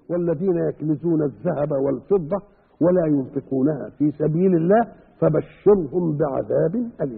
والذين يكنزون الذهب والفضة ولا ينفقونها في سبيل الله فبشرهم بعذاب أليم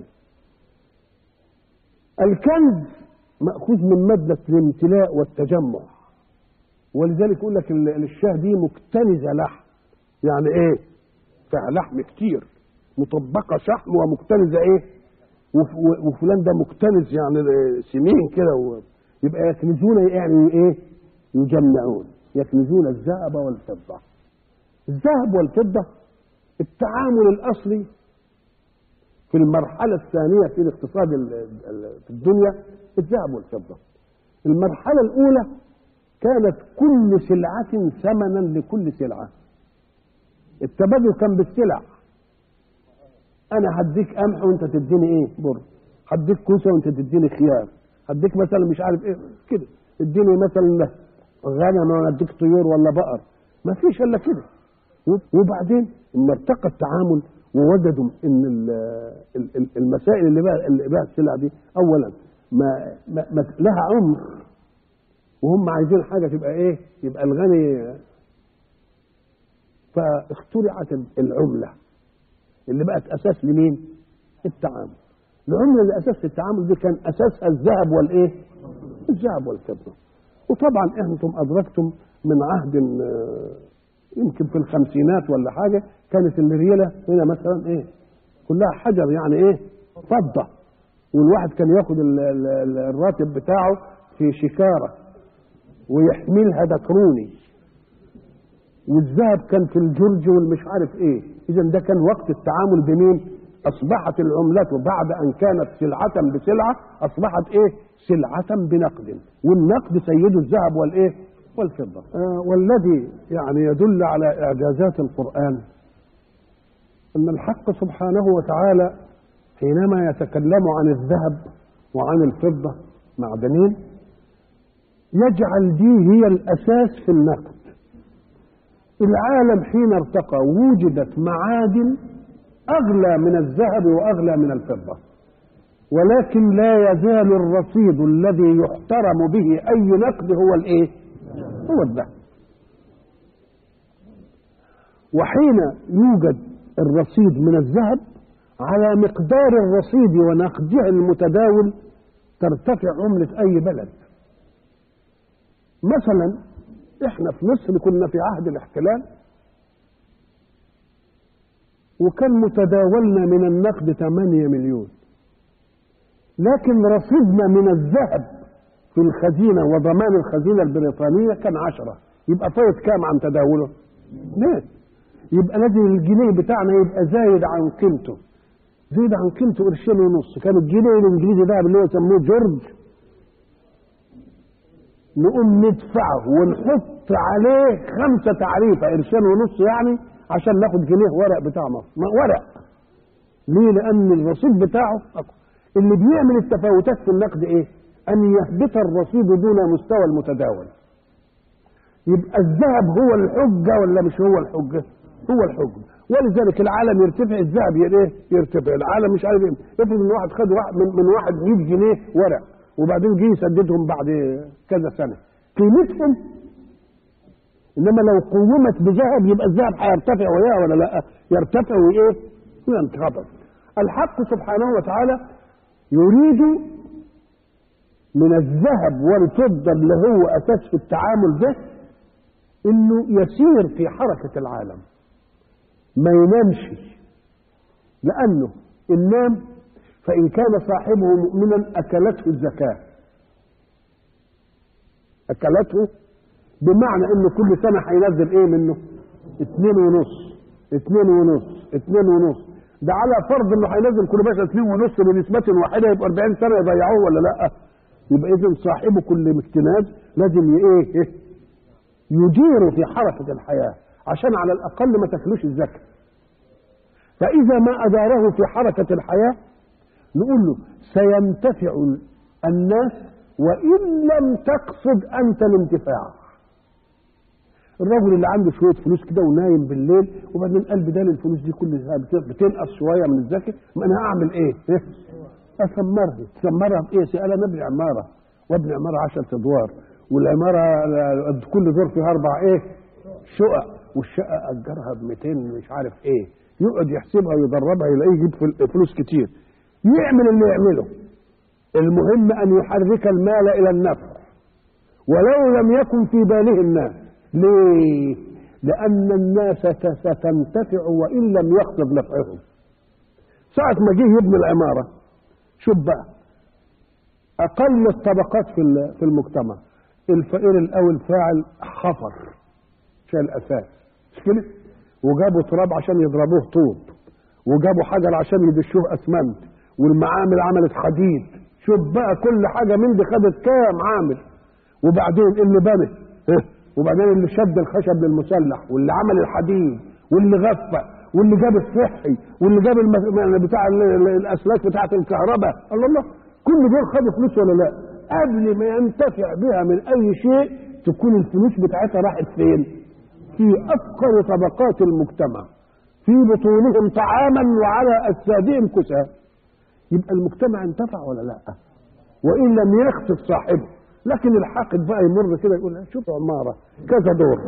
الكنز مأخوذ من مادة الامتلاء والتجمع ولذلك يقول لك ال- الشاه دي مكتنزة لحم يعني ايه فيها لحم كتير مطبقة شحم ومكتنزة ايه وف- وفلان ده مكتنز يعني سمين كده و- يبقى يكنزون يعني ايه يجمعون يكنزون الذهب والفضة الذهب والفضة التعامل الأصلي في المرحلة الثانية في الاقتصاد ال- ال- في الدنيا الذهب والفضة المرحلة الأولى كانت كل سلعة ثمنا لكل سلعة التبادل كان بالسلع أنا هديك قمح وأنت تديني إيه بر هديك كوسة وأنت تديني خيار هديك مثلا مش عارف إيه كده اديني مثلا غنم وأنا أديك طيور ولا بقر ما فيش إلا كده وبعدين لما ارتقى التعامل ووجدوا ان ال- ال- ال- المسائل اللي بقى اللي بقى السلع دي اولا ما, ما, ما لها عمر وهم عايزين حاجه تبقى ايه؟ يبقى الغني فاخترعت العمله اللي بقت اساس لمين؟ التعامل. العمله اللي اساس التعامل دي كان اساسها الذهب والايه؟ الذهب والفضه. وطبعا انتم ادركتم من عهد آه، يمكن في الخمسينات ولا حاجه كانت الرياله هنا مثلا ايه؟ كلها حجر يعني ايه؟ فضه والواحد كان ياخد ال- ال- ال- الراتب بتاعه في شكاره ويحملها دكروني والذهب كان في الجرج والمش عارف ايه اذا ده كان وقت التعامل بمين اصبحت العملة بعد ان كانت سلعة بسلعة اصبحت ايه سلعة بنقد والنقد سيد الذهب والايه والفضة آه والذي يعني يدل على اعجازات القرآن ان الحق سبحانه وتعالى حينما يتكلم عن الذهب وعن الفضة معدنين يجعل دي هي الاساس في النقد العالم حين ارتقى وجدت معادن اغلى من الذهب واغلى من الفضه ولكن لا يزال الرصيد الذي يحترم به اي نقد هو الايه هو الذهب وحين يوجد الرصيد من الذهب على مقدار الرصيد ونقده المتداول ترتفع عمله اي بلد مثلا احنا في مصر كنا في عهد الاحتلال وكان متداولنا من النقد 8 مليون لكن رصيدنا من الذهب في الخزينة وضمان الخزينة البريطانية كان عشرة يبقى فايت كام عن تداوله ليه يبقى لازم الجنيه بتاعنا يبقى زايد عن قيمته زايد عن قيمته قرشين ونص كان الجنيه الانجليزي ده اللي هو يسموه جورج نقوم ندفعه ونحط عليه خمسة تعريفة قرشين ونص يعني عشان ناخد جنيه ورق بتاع مصر ما ورق ليه لأن الرصيد بتاعه أقوى اللي بيعمل التفاوتات في النقد إيه أن يهبط الرصيد دون مستوى المتداول يبقى الذهب هو الحجة ولا مش هو الحجة هو الحجة ولذلك العالم يرتفع الذهب ايه يرتفع العالم مش عارف ايه افرض ان واحد خد واحد من, من واحد 100 جنيه ورق وبعدين جه يسددهم بعد كذا سنه قيمتهم انما لو قومت بذهب يبقى الذهب هيرتفع وياه ولا لا يرتفع وايه وينخفض الحق سبحانه وتعالى يريد من الذهب والفضه اللي هو اساس في التعامل ده انه يسير في حركه العالم ما ينامش لانه ان نام فان كان صاحبه مؤمنا اكلته الزكاه اكلته بمعنى انه كل سنه هينزل ايه منه اتنين ونص اتنين ونص اتنين ونص ده على فرض انه هينزل كل باشا اتنين ونص بنسبة واحدة يبقى 40 سنة يضيعوه ولا لا يبقى اذا صاحبه كل اكتناز لازم ايه إيه؟ يدير في حركة الحياة عشان على الاقل ما تخلوش الزكاة فاذا ما اداره في حركة الحياة نقول له سينتفع الناس وان لم تقصد انت الانتفاع الرجل اللي عنده شويه فلوس كده ونايم بالليل وبعدين قال بدال الفلوس دي كلها بتنقص شويه من الزكاه ما انا هعمل ايه؟ اثمرها تثمرها بايه؟ قال انا ابني عماره وابني عماره 10 ادوار والعماره كل دور فيها اربع ايه شقق والشقه اجرها ب 200 مش عارف ايه يقعد يحسبها ويدربها يلاقيه يجيب فل- فلوس كتير يعمل اللي يعمله المهم ان يحرك المال الى النفع ولو لم يكن في باله الناس ليه لان الناس ت- ستنتفع وان لم يقصد نفعهم ساعة ما جه يبني العمارة شوف بقى أقل الطبقات في ال- في المجتمع الفقير الأول فاعل حفر شال أساس مش كده؟ وجابوا تراب عشان يضربوه طوب وجابوا حجر عشان يدشوه أسمنت والمعامل عملت حديد شوف بقى كل حاجة من دي خدت كام عامل وبعدين اللي بنى ها؟ وبعدين اللي شد الخشب للمسلح واللي عمل الحديد واللي غفى واللي جاب الصحي واللي جاب المس... بتاع ال- ال- الاسلاك بتاعه الكهرباء الله الله كل دول خدوا فلوس ولا لا قبل ما ينتفع بها من اي شيء تكون الفلوس بتاعتها راحت فين في افقر طبقات المجتمع في بطونهم طعاما وعلى اجسادهم كسى يبقى المجتمع انتفع ولا لا وان لم يخطف صاحبه لكن الحاقد بقى يمر كده يقول شوف عماره كذا دور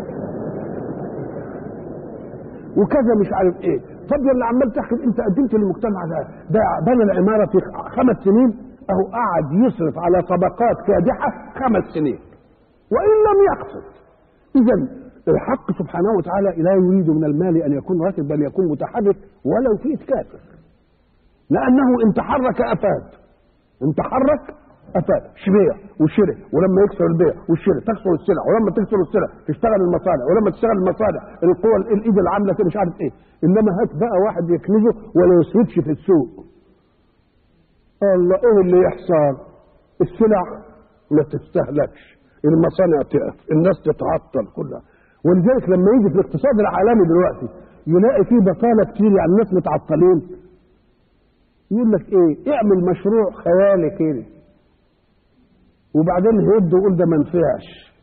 وكذا مش عارف ايه طب يا اللي عمال تحكي انت قدمت للمجتمع ده ده بنى العماره في خمس سنين اهو قعد يصرف على طبقات كادحه خمس سنين وان لم يقصد اذا الحق سبحانه وتعالى لا يريد من المال ان يكون راتب بل يكون متحرك ولو في كافر لانه ان تحرك افاد ان تحرك افاد بيع وشراء ولما يكسر البيع والشراء تكسر السلع ولما تكسر السلع تشتغل المصانع ولما تشتغل المصانع القوى الايد العامله كده مش عارف ايه انما هات بقى واحد يكنزه ولا يسردش في السوق الله ايه اللي يحصل السلع ما تستهلكش المصانع تقف الناس تتعطل كلها ولذلك لما يجي في الاقتصاد العالمي دلوقتي يلاقي فيه بطاله كتير يعني الناس متعطلين يقول لك ايه اعمل مشروع خيالي كده وبعدين هيبدا يقول ده ما نفعش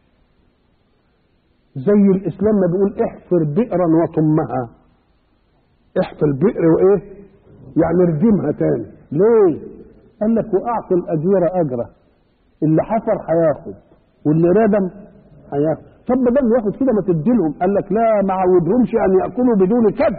زي الاسلام ما بيقول احفر بئرا وطمها احفر بئر وايه يعني ردمها تاني ليه قال لك واعطي الاجير اجره اللي حفر هياخد واللي ردم هياخد طب ما دام ياخد كده ما تديلهم قال لك لا ما عودهمش ان ياكلوا بدون كذب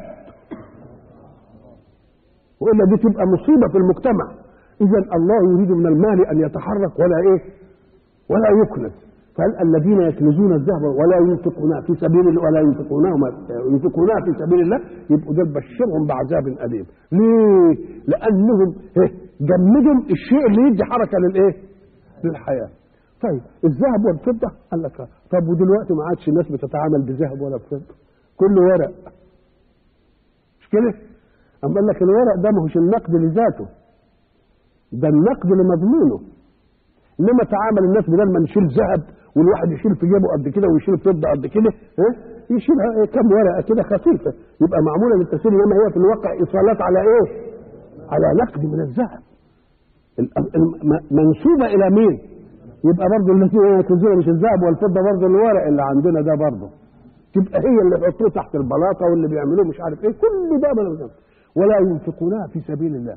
والا دي تبقى مصيبه في المجتمع اذا الله يريد من المال ان يتحرك ولا ايه ولا يكنز قال الذين يكنزون الذهب ولا ينفقونها في سبيل الله ولا ينفقونهما ينفقونها في سبيل الله يبقوا دول بشرهم بعذاب اليم ليه لانهم إيه؟ جمدوا الشيء اللي يدي حركه للايه للحياه طيب الذهب والفضه قال لك آه. طب ودلوقتي ما عادش الناس بتتعامل بذهب ولا بفضه كله ورق مش كده أما قال لك الورق ده ما هوش النقد لذاته ده النقد لمضمونه انما تعامل الناس بدل ما نشيل ذهب والواحد يشيل في جيبه قد كده ويشيل فضه قد كده ها يشيلها إيه كم ورقه كده خفيفه يبقى معموله للتسهيل انما هي في الواقع ايصالات على ايه؟ على نقد من الذهب ال- الم- منسوبه الى مين؟ يبقى برضه الذين يكنزون مش الذهب والفضه برضه الورق اللي عندنا ده برضه تبقى هي اللي بيحطوه تحت البلاطه واللي بيعملوه مش عارف ايه كل ده بلا ولا ينفقونها في سبيل الله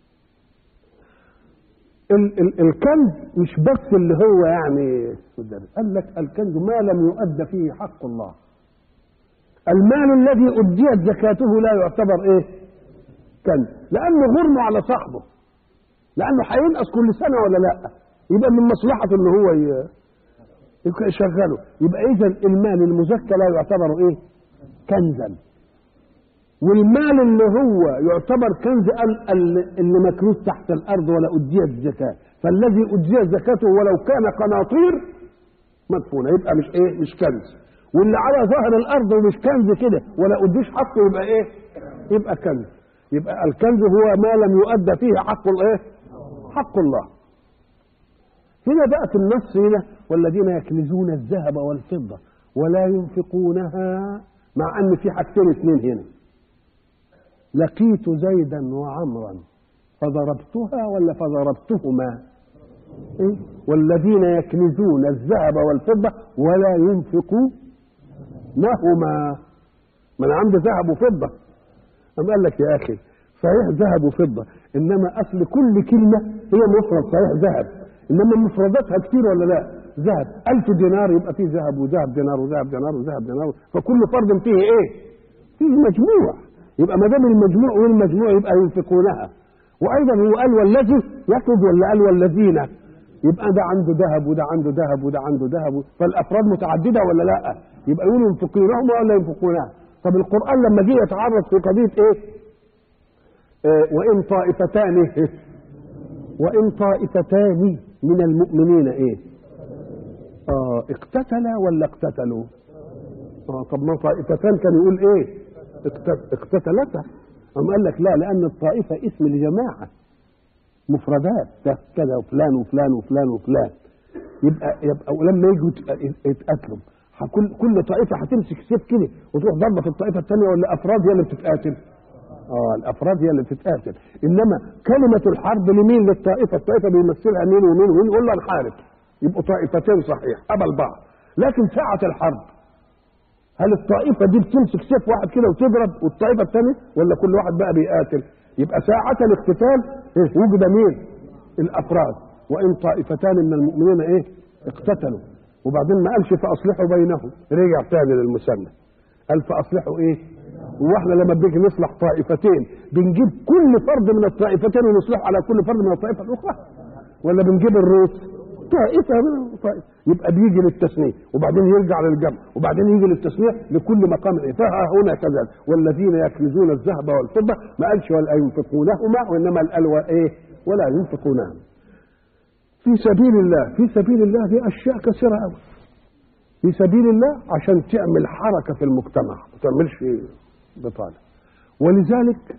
ال ال الكنز مش بس اللي هو يعني قال لك الكنز ما لم يؤد فيه حق الله المال الذي أديت زكاته لا يعتبر ايه كنز لأنه غرم على صاحبه لأنه هينقص كل سنة ولا لا يبقى من مصلحته ان هو ي- يشغله يبقى اذا المال المزكى لا يعتبر ايه كنزا والمال اللي هو يعتبر كنز ال- ال- اللي مكنوز تحت الارض ولا اديت الزكاه فالذي اديت زكاته ولو كان قناطير مدفونه يبقى مش ايه مش كنز واللي على ظهر الارض ومش كنز كده ولا اديش حقه يبقى ايه يبقى كنز يبقى الكنز هو ما لم يؤدى فيه حق الايه حق الله هنا بقى في النص هنا والذين يكنزون الذهب والفضة ولا ينفقونها مع أن في حاجتين اثنين هنا لقيت زيدا وعمرا فضربتها ولا فضربتهما إيه؟ والذين يكنزون الذهب والفضة ولا ينفقونهما من عنده ذهب وفضة أم قال لك يا أخي صحيح ذهب وفضة إنما أصل كل كلمة هي مفرد صحيح ذهب إنما مفرداتها كتير ولا لا ذهب ألف دينار يبقى فيه ذهب وذهب دينار وذهب دينار وذهب دينار فكل فرد فيه ايه فيه مجموع يبقى ما دام المجموع والمجموع يبقى ينفقونها وايضا هو قال والذي يكذب ولا قال والذين يبقى ده عنده ذهب وده عنده ذهب وده عنده ذهب فالافراد متعدده ولا لا يبقى يقولوا ينفقونهم ولا ينفقونها طب القران لما جه يتعرض في قضيه ايه آه وان طائفتان وان طائفتان من المؤمنين ايه اه اقتتلا ولا اقتتلوا اه طب ما طائفتان كان يقول ايه اقت- اقتتلتا أم قال لك لا لأن الطائفة اسم لجماعة مفردات ده كذا وفلان وفلان وفلان وفلان يبقى يبقى ولما يجوا يت- يتقاتلوا كل كل طائفة هتمسك سيف كده وتروح ضربة في الطائفة الثانية ولا أفراد هي اللي بتتقاتل؟ اه الافراد هي اللي بتتقاتل انما كلمه الحرب لمين للطائفه الطائفه بيمثلها مين ومين ومين يقول له نحارب يبقوا طائفتين صحيح قبل بعض لكن ساعه الحرب هل الطائفه دي بتمسك سيف واحد كده وتضرب والطائفه الثانيه ولا كل واحد بقى بيقاتل يبقى ساعه الاقتتال إيه؟ وجد مين الافراد وان طائفتان من المؤمنين ايه اقتتلوا وبعدين ما قالش فاصلحوا بينهم رجع تاني للمثنى قال فاصلحوا ايه واحنا لما بنيجي نصلح طائفتين بنجيب كل فرد من الطائفتين ونصلح على كل فرد من الطائفه الاخرى ولا بنجيب الروس طائفه من طائفة. يبقى بيجي للتثنيه وبعدين يرجع للجمع وبعدين يجي للتثنيه لكل مقام ايه فها هنا كذلك والذين يكنزون الذهب والفضه ما قالش ولا ينفقونهما وانما قال ايه ولا ينفقونهما في سبيل الله في سبيل الله في اشياء كثيره قوي في سبيل الله عشان تعمل حركه في المجتمع ما تعملش بطاله ولذلك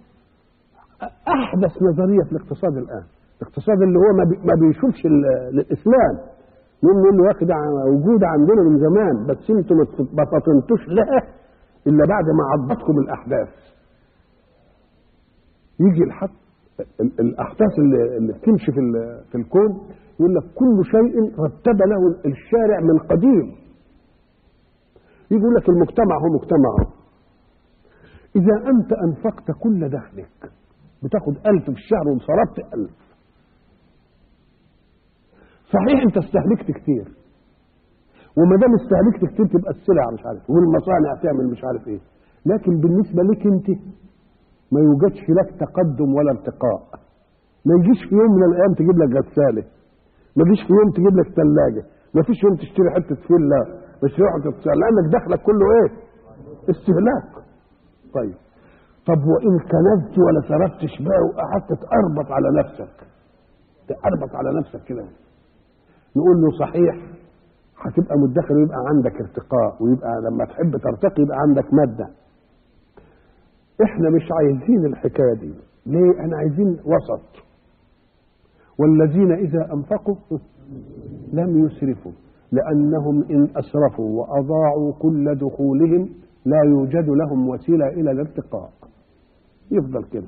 احدث نظريه في الاقتصاد الان الاقتصاد اللي هو ما بي- ما بيشوفش ال- الاسلام مين يقول له يا اخي ده موجوده عندنا من زمان بس انتم ما تف- ما فطنتوش لها الا بعد ما عضتكم الاحداث يجي الحق ال- الاحداث اللي, اللي بتمشي في ال- في الكون يقول لك كل شيء رتب له الشارع من قديم يجي يقول لك المجتمع هو مجتمع هو. إذا أنت أنفقت كل دخلك بتاخد ألف في الشهر وصرفت ألف صحيح أنت استهلكت كتير وما دام استهلكت كتير تبقى السلع مش عارف والمصانع تعمل مش عارف ايه لكن بالنسبه لك انت ما يوجدش لك تقدم ولا ارتقاء ما يجيش في يوم من الايام تجيب لك غساله ما يجيش في يوم تجيب لك ثلاجه ما فيش يوم تشتري حته فيلا مش حته لانك دخلك كله ايه استهلاك طيب طب وان كنزت ولا صرفتش بقى وقعدت تقربط على نفسك تقربط على نفسك كده نقول له صحيح هتبقى مدخر ويبقى عندك ارتقاء ويبقى لما تحب ترتقي يبقى عندك ماده احنا مش عايزين الحكايه دي ليه احنا عايزين وسط والذين اذا انفقوا لم يسرفوا لانهم ان اسرفوا واضاعوا كل دخولهم لا يوجد لهم وسيله الى الارتقاء يفضل كده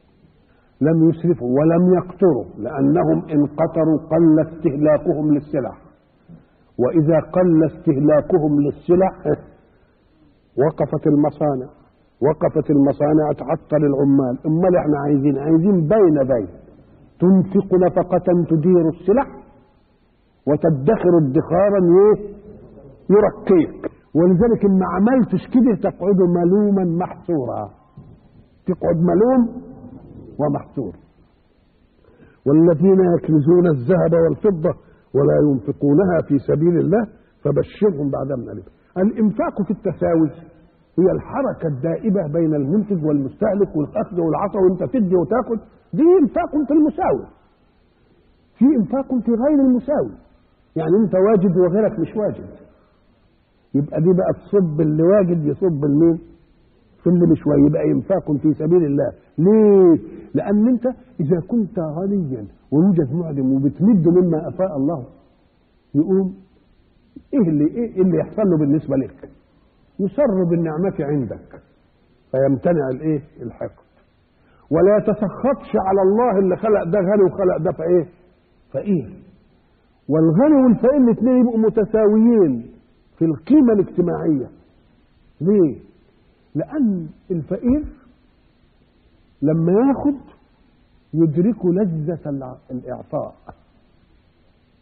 لم يسرفوا ولم يقتروا لانهم ان قتروا قل استهلاكهم للسلع واذا قل استهلاكهم للسلع وقفت المصانع وقفت المصانع تعطل العمال امال احنا عايزين عايزين بين بين تنفق نفقة تدير السلع وتدخر ادخارا ايه يرقيك ولذلك ان ما عملتش كده تقعد ملوما محسورا تقعد ملوم ومحسور والذين يكنزون الذهب والفضة ولا ينفقونها في سبيل الله فبشرهم بعذاب أليم الإنفاق في التساوي هي الحركة الدائبة بين المنتج والمستهلك والأخذ والعطاء وأنت تدي وتاخذ دي إنفاق في المساوي في إنفاق في غير المساوي يعني أنت واجد وغيرك مش واجد يبقى دي بقى تصب اللي واجد يصب المين في اللي مش واجد يبقى إنفاق في سبيل الله ليه؟ لأن أنت إذا كنت غنيا ويوجد معدم وبتمد مما أفاء الله يقوم إيه اللي إيه اللي يحصل له بالنسبة لك؟ يسر بالنعمة عندك فيمتنع الإيه؟ الحقد ولا يتسخطش على الله اللي خلق ده غني وخلق ده فإيه؟ فقير والغني والفقير الاثنين يبقوا متساويين في القيمة الاجتماعية ليه؟ لأن الفقير لما ياخد يدرك لذة الإعطاء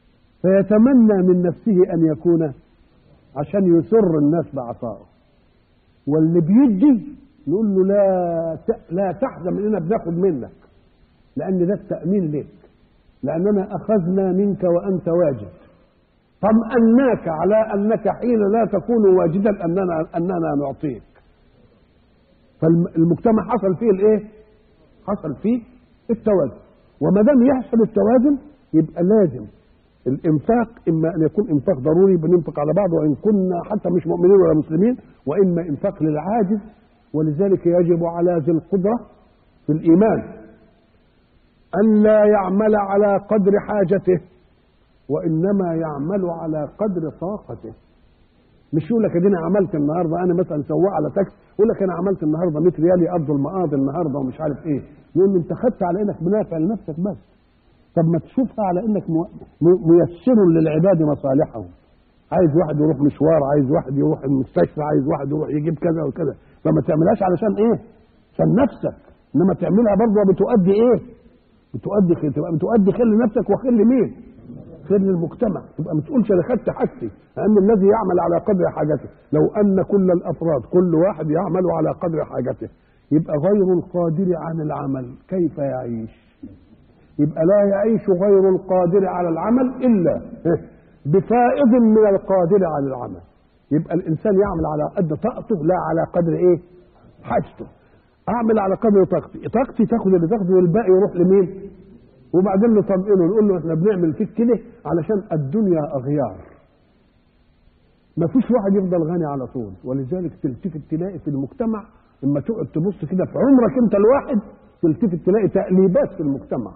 فيتمنى من نفسه ان يكون عشان يسر الناس بعطائه واللي بيدي نقول له لا ت- لا تحزن اننا بناخد منك لان ده التامين لك لاننا اخذنا منك وانت واجد طمأناك على انك حين لا تكون واجدا اننا اننا نعطيك فالمجتمع حصل فيه الايه؟ حصل فيه التوازن وما دام يحصل التوازن يبقى لازم الانفاق اما ان يكون انفاق ضروري بننفق على بعض وان كنا حتى مش مؤمنين ولا مسلمين واما انفاق للعاجز ولذلك يجب على ذي القدره في الايمان ان لا يعمل على قدر حاجته وانما يعمل على قدر طاقته مش يقول لك اديني عملت النهارده انا مثلا سواق على تاكسي يقول لك انا عملت النهارده 100 ريال يقضوا المقاضي النهارده ومش عارف ايه يقول لي انت خدت على انك منافع لنفسك بس طب ما تشوفها على انك مو- م- ميسر للعباد مصالحهم عايز واحد يروح مشوار عايز واحد يروح المستشفى عايز واحد يروح يجيب كذا وكذا فما تعملهاش علشان ايه عشان نفسك انما تعملها برضه بتؤدي ايه بتؤدي خير تبقى بتؤدي خير لنفسك وخير لمين خير للمجتمع تبقى ما تقولش انا خدت حاجتي لان الذي يعمل على قدر حاجته لو ان كل الافراد كل واحد يعمل على قدر حاجته يبقى غير القادر عن العمل كيف يعيش يبقى لا يعيش غير القادر على العمل الا بفائض من القادر على العمل يبقى الانسان يعمل على قد طاقته لا على قدر ايه حاجته اعمل على قدر طاقتي طاقتي تاخد اللي تاخده والباقي يروح لمين وبعدين نطمئنه نقول له احنا بنعمل فيك كده علشان الدنيا اغيار ما فيش واحد يفضل غني على طول ولذلك تلتفت تلاقي في المجتمع اما تقعد تبص كده في عمرك انت الواحد تلتفت تلاقي تقليبات في المجتمع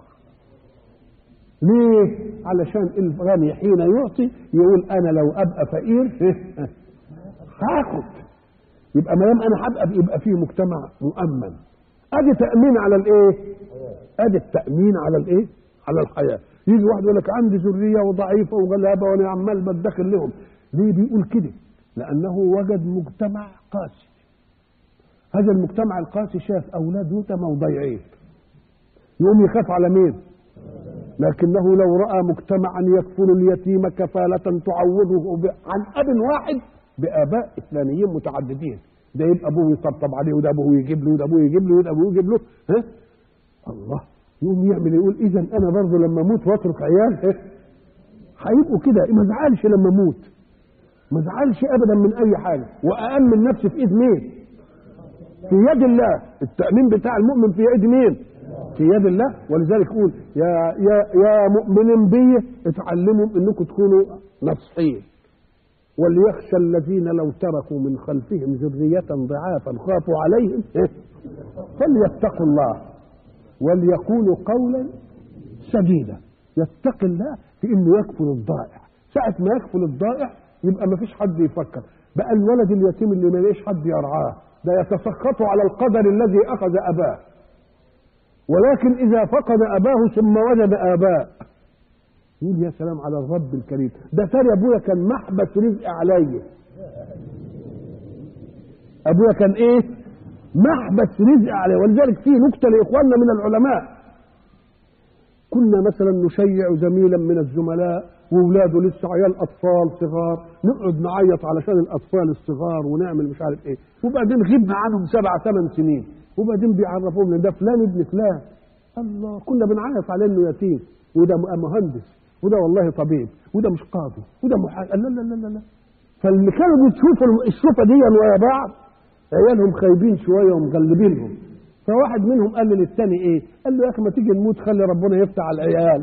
ليه؟ علشان الغني حين يعطي يقول انا لو ابقى فقير هاخد يبقى ما دام انا هبقى يبقى فيه مجتمع مؤمن ادي تامين على الايه؟ ادي التامين على الايه؟ على الحياه يجي واحد يقول لك عندي ذريه وضعيفه وغلابه وانا عمال بدخل لهم ليه بيقول كده؟ لانه وجد مجتمع قاسي هذا المجتمع القاسي شاف اولاد يتامى وضيعين يقوم يخاف على مين؟ لكنه لو راى مجتمعا يكفل اليتيم كفاله تعوضه ب- عن اب واحد باباء اسلاميين متعددين ده يبقى ابوه يطبطب عليه وده ابوه يجيب له وده ابوه يجيب له وده ابوه يجيب له ها الله يقوم يعمل يقول اذا انا برضه لما اموت واترك عيال ها هيبقوا كده ما ازعلش لما اموت ما ازعلش ابدا من اي حاجه وامن نفسي في ايد مين؟ في يد الله التامين بتاع المؤمن في يد مين؟ في يد الله ولذلك يقول يا يا يا مؤمنين بي اتعلموا انكم تكونوا نصحين وليخشى الذين لو تركوا من خلفهم ذرية ضعافا خافوا عليهم إيه؟ فليتقوا الله وليقولوا قولا سديدا يتقي الله في انه يكفل الضائع ساعة ما يكفل الضائع يبقى ما فيش حد يفكر بقى الولد اليتيم اللي ما ليش حد يرعاه ده يتسخط على القدر الذي اخذ اباه ولكن اذا فقد اباه ثم وجد اباء يقول يا سلام على الرب الكريم ده ترى ابويا كان محبس رزق عليا ابويا كان ايه محبس رزق عليه ولذلك في نكته لاخواننا من العلماء كنا مثلا نشيع زميلا من الزملاء واولاده لسه عيال اطفال صغار نقعد نعيط علشان الاطفال الصغار ونعمل مش عارف ايه وبعدين غبنا عنهم سبع ثمان سنين وبعدين بيعرفوهم ان ده فلان ابن فلان الله كنا بنعيط عليه انه يتيم وده مهندس وده والله طبيب وده مش قاضي وده محامي لا لا لا لا لا فاللي كانوا بيشوفوا الشوفه دي ويا بعض عيالهم خايبين شويه ومغلبينهم فواحد منهم قال للتاني ايه؟ قال له يا اخي ما تيجي نموت خلي ربنا يفتح على العيال.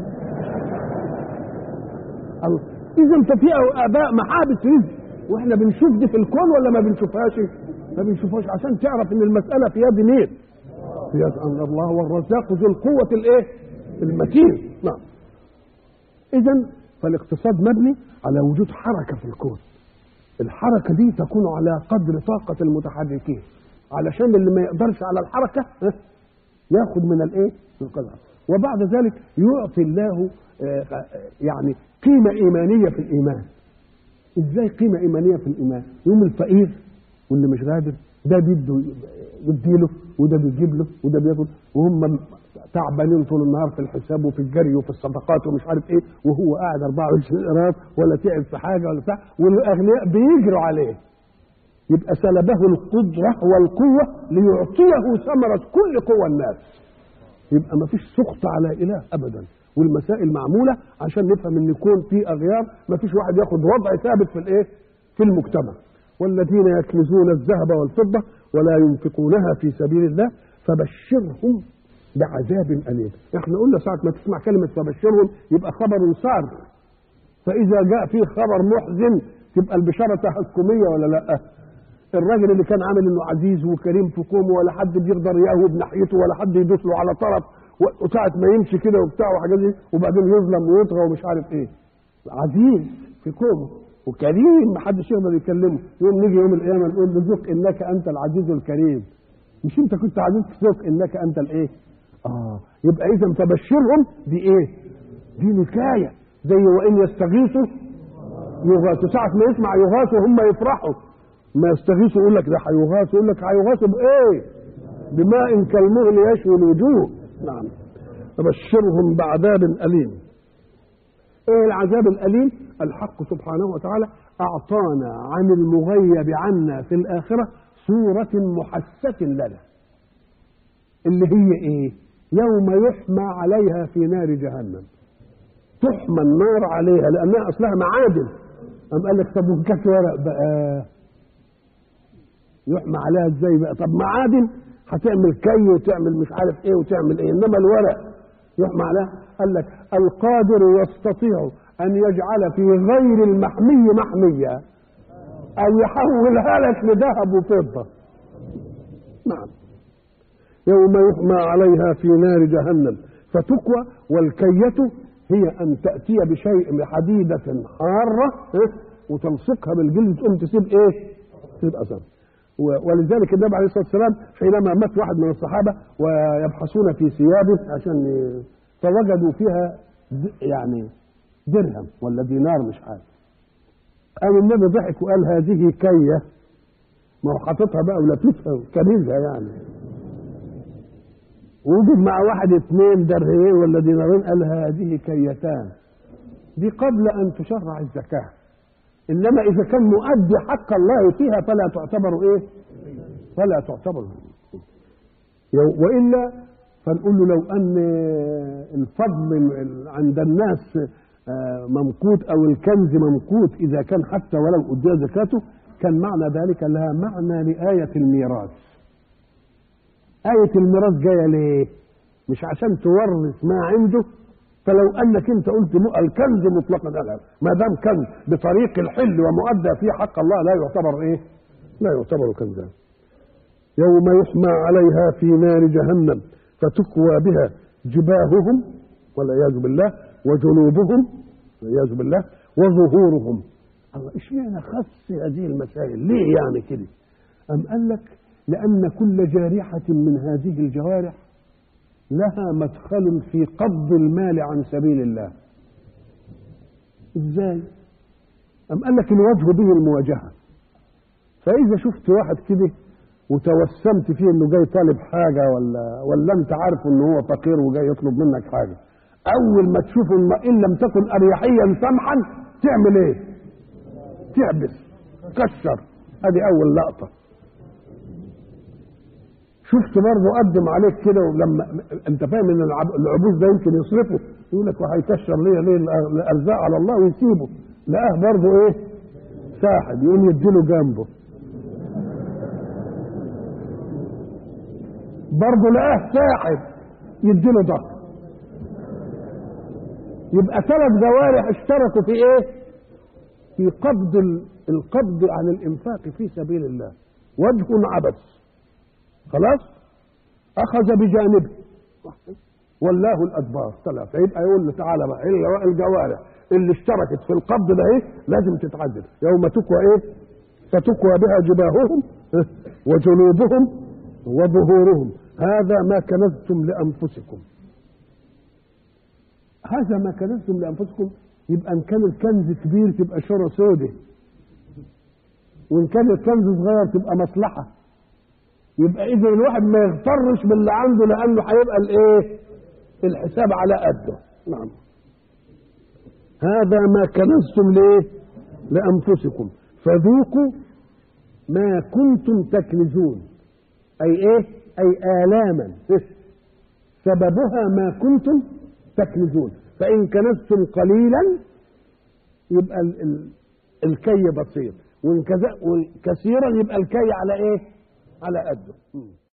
الله اذا ففي اباء محابس رزق واحنا بنشوف دي في الكون ولا ما بنشوفهاش؟ ما بنشوفهاش عشان تعرف ان المساله في يد مين؟ في يد ان الله والرزاق ذو القوه الايه؟ المتين نعم. اذا فالاقتصاد مبني على وجود حركه في الكون. الحركه دي تكون على قدر طاقه المتحركين. علشان اللي ما يقدرش على الحركه ها، ياخد من الايه؟ من القدر وبعد ذلك يعطي الله آه، آه، يعني قيمه ايمانيه في الايمان ازاي قيمه ايمانيه في الايمان؟ يوم الفقير واللي مش قادر ده بده يديله وده بيجيب له وده بياخد وهم تعبانين طول النهار في الحساب وفي الجري وفي الصدقات ومش عارف ايه وهو قاعد 24 قراط ولا تعب في حاجه ولا بتاع والاغنياء بيجروا عليه يبقى سلبه القدره والقوه ليعطيه ثمره كل قوى الناس يبقى ما فيش سخط على اله ابدا والمسائل معموله عشان نفهم ان يكون في اغيار ما فيش واحد ياخد وضع ثابت في الايه في المجتمع والذين يكنزون الذهب والفضه ولا ينفقونها في سبيل الله فبشرهم بعذاب أليم احنا قلنا ساعة ما تسمع كلمة فبشرهم يبقى خبر صار فإذا جاء فيه خبر محزن تبقى البشارة تحكمية ولا لا الراجل اللي كان عامل انه عزيز وكريم في قومه ولا حد بيقدر يهوب ناحيته ولا حد يدوس له على طرف وساعة ما يمشي كده وبتاع وحاجات دي وبعدين يظلم ويطغى ومش عارف ايه عزيز في قومه وكريم ما حدش يقدر يكلمه يوم نيجي يوم القيامة نقول له ذق انك انت العزيز الكريم مش انت كنت عزيز ذق انك انت الايه اه يبقى اذا تبشرهم بايه دي نكايه زي وان يستغيثوا يغاثوا ساعة ما يسمع يغاثوا هم يفرحوا ما يستغيثوا يقول لك ده هيغاثوا يقول لك هيغاثوا بايه بماء كالمهل يشوي الوجوه نعم فبشرهم بعذاب أليم ايه العذاب الأليم الحق سبحانه وتعالى أعطانا عن المغيب عنا في الآخرة صورة محسة لنا اللي هي ايه يوم يحمى عليها في نار جهنم تحمى النار عليها لانها اصلها معادن قام قال لك طب وكاس ورق بقى يحمى عليها ازاي بقى طب معادن هتعمل كي وتعمل مش عارف ايه وتعمل ايه انما الورق يحمى عليها قال لك القادر يستطيع ان يجعل في غير المحمي محمية ان يحولها لك لذهب وفضة نعم يوم يحمى عليها في نار جهنم فتكوى والكية هي أن تأتي بشيء بحديدة حارة وتلصقها بالجلد تقوم تسيب إيه؟ تسيب أثر ولذلك النبي عليه الصلاة والسلام حينما مات واحد من الصحابة ويبحثون في ثيابه عشان فوجدوا فيها يعني درهم ولا دينار مش عارف قام النبي ضحك وقال هذه كية ما هو حاططها بقى ولاففها وكنيزها يعني وجد مع واحد اثنين درهمين ولا دينارين قال هذه كيتان دي قبل ان تشرع الزكاه انما اذا كان مؤدي حق الله فيها فلا تعتبر ايه فلا تعتبر والا فنقول له لو ان الفضل عند الناس ممقوت او الكنز ممقوت اذا كان حتى ولو ادي زكاته كان معنى ذلك لها معنى لآية الميراث آية الميراث جاية ليه؟ مش عشان تورث ما عنده فلو انك انت قلت الكنز مطلقا لا ما دام كنز بطريق الحل ومؤدى فيه حق الله لا يعتبر ايه؟ لا يعتبر كنزا. يوم يحمى عليها في نار جهنم فتكوى بها جباههم والعياذ بالله وجنوبهم والعياذ بالله وظهورهم. الله اشمعنى خص هذه المسائل؟ ليه يعني كده؟ أم قال لك لأن كل جارحة من هذه الجوارح لها مدخل في قبض المال عن سبيل الله ازاي أم قال لك الوجه به المواجهة فإذا شفت واحد كده وتوسمت فيه انه جاي طالب حاجة ولا ولا انت عارف انه هو فقير وجاي يطلب منك حاجة أول ما تشوفه إن لم تكن أريحيا سمحا تعمل إيه؟ تعبس كشر ادي أول لقطة شفت برضه قدم عليك كده ولما انت فاهم ان العبوس ده يمكن يصرفه يقول لك وهيكشر ليه ليه الارزاق على الله ويسيبه لقاه برضه ايه ساحب يقوم يديله جنبه برضه لقاه ساحب يديله ظهر يبقى ثلاث جوارح اشتركوا في ايه في قبض القبض عن الانفاق في سبيل الله وجه عبس خلاص اخذ بجانبه ولاه الادبار ثلاثه يبقى يقول له تعالى بقى الجوارح اللي اشتركت في القبض ده ايه لازم تتعذب يوم تكوى ايه فتكوى بها جباههم وجنوبهم وظهورهم هذا ما كنزتم لانفسكم هذا ما كنزتم لانفسكم يبقى ان كان الكنز كبير تبقى شرى سودة وان كان الكنز صغير تبقى مصلحه يبقى اذا الواحد ما يغترش باللي عنده لانه هيبقى الايه الحساب على قده نعم هذا ما كنزتم ليه لانفسكم فذوقوا ما كنتم تكنزون اي ايه اي الاما سببها ما كنتم تكنزون فان كنزتم قليلا يبقى ال ال الكي بسيط وإن كذا- وكثيرا يبقى الكي على ايه على قده